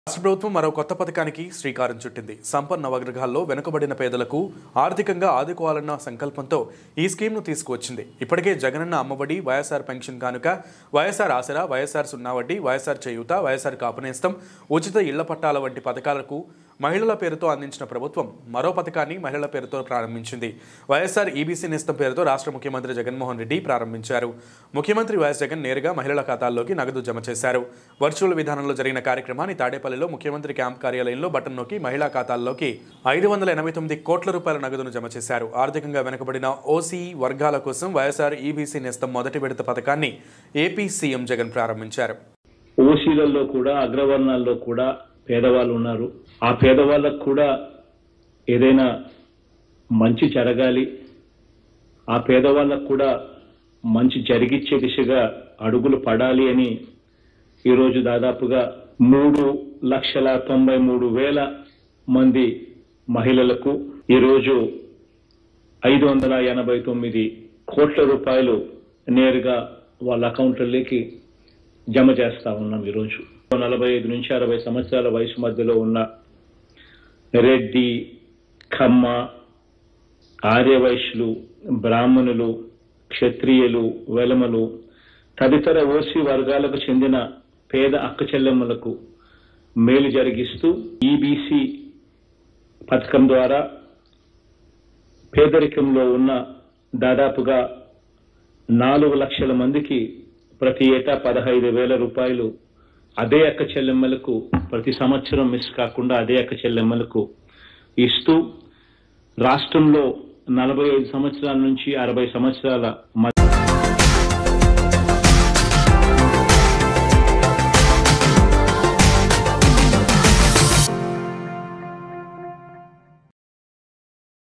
రాష్ట్ర ప్రభుత్వం మరో కొత్త పథకానికి శ్రీకారం చుట్టింది సంపన్న వర్గాల్లో వెనుకబడిన పేదలకు ఆర్థికంగా ఆదుకోవాలన్న సంకల్పంతో ఈ స్కీమ్ను తీసుకువచ్చింది ఇప్పటికే జగనన్న అమ్మఒడి వైఎస్ఆర్ పెన్షన్ కానుక వైఎస్ఆర్ ఆసరా వైఎస్ఆర్ సున్నా వడ్డీ వైఎస్ఆర్ చేయూత వైఎస్ఆర్ కాపునేస్తం ఉచిత ఇళ్ల పట్టాల వంటి పథకాలకు మహిళల పేరుతో అందించిన ప్రభుత్వం మరో పథకాన్ని మహిళల పేరుతో ప్రారంభించింది వైఎస్ఆర్ ఈబీసీ నేస్తం పేరుతో రాష్ట్ర ముఖ్యమంత్రి జగన్మోహన్ రెడ్డి ప్రారంభించారు ముఖ్యమంత్రి వైఎస్ జగన్ నేరుగా మహిళల ఖాతాల్లోకి నగదు జమ చేశారు వర్చువల్ విధానంలో జరిగిన కార్యక్రమాన్ని తాడేపల్లిలో ముఖ్యమంత్రి క్యాంప్ కార్యాలయంలో బటన్ నొక్కి మహిళా ఖాతాల్లోకి ఐదు వందల ఎనభై తొమ్మిది కోట్ల రూపాయల నగదును జమ చేశారు ఆర్థికంగా వెనుకబడిన ఓసీ వర్గాల కోసం వైఎస్ఆర్ ఈబీసీ నేస్తం మొదటి విడత పథకాన్ని ఏపీ సీఎం జగన్ ప్రారంభించారు ఓసీలలో కూడా అగ్రవర్ణాల్లో కూడా పేదవాళ్ళు ఉన్నారు ఆ పేదవాళ్ళకు కూడా ఏదైనా మంచి జరగాలి ఆ పేదవాళ్ళకు కూడా మంచి జరిగిచ్చే దిశగా అడుగులు పడాలి అని ఈరోజు దాదాపుగా మూడు లక్షల తొంభై మూడు వేల మంది మహిళలకు ఈరోజు ఐదు వందల ఎనభై తొమ్మిది కోట్ల రూపాయలు నేరుగా వాళ్ళ అకౌంట్లలోకి జమ చేస్తా ఉన్నాం ఈరోజు నలభై ఐదు నుంచి అరవై సంవత్సరాల వయసు మధ్యలో ఉన్న రెడ్డి కమ్మ ఆర్యవైశ్యులు బ్రాహ్మణులు క్షత్రియులు వెలమలు తదితర ఓసీ వర్గాలకు చెందిన పేద అక్క చెల్లెమ్మలకు మేలు జరిగిస్తూ ఈబీసీ పథకం ద్వారా పేదరికంలో ఉన్న దాదాపుగా నాలుగు లక్షల మందికి ప్రతి ఏటా పదహైదు వేల రూపాయలు అదే అక్క చెల్లెమ్మలకు ప్రతి సంవత్సరం మిస్ కాకుండా అదే అక్క చెల్లెమ్మలకు ఇస్తూ రాష్ట్రంలో నలభై ఐదు సంవత్సరాల నుంచి అరవై సంవత్సరాల